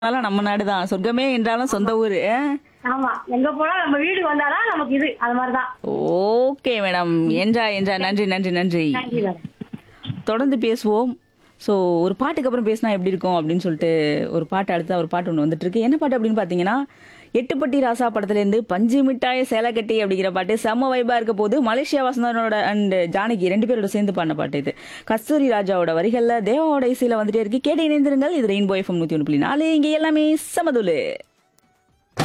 அதெல்லாம் நம்ம நாடுதான் சொர்க்கமே என்றாலும் சொந்த ஊரு ஆமா எங்க போனா நம்ம வீடு வந்தாதான் நமக்கு இது அது மாதிரிதான் ஓகே மேடம் என்ஜாய் என்ஜாய் நன்றி நன்றி நன்றி நன்றி மேடம் தொடர்ந்து பேசுவோம் ஸோ ஒரு பாட்டுக்கு அப்புறம் பேசினா எப்படி இருக்கும் அப்படின்னு சொல்லிட்டு ஒரு பாட்டு அடுத்த ஒரு பாட்டு ஒன்று வந்துட்டு இருக்கு என்ன பாட்டு அப்படின்னு பார்த்தீங்கன்னா எட்டுப்பட்டி ராசா படத்துலேருந்து பஞ்சு மிட்டாய் சேலக்கட்டி அப்படிங்கிற பாட்டு செம்ம வைபா இருக்க போது மலேசியா வசந்தனோட அண்ட் ஜானகி ரெண்டு பேரோட சேர்ந்து பாடின பாட்டு இது கஸ்தூரி ராஜாவோட வரிகளில் தேவாவோட இசையில் வந்துட்டே இருக்கு கேட்டு இணைந்திருங்கள் இது ரெயின்போ எஃப்எம் நூற்றி ஒன்று புள்ளி நாலு இங்கே எல்லாமே சமதுலு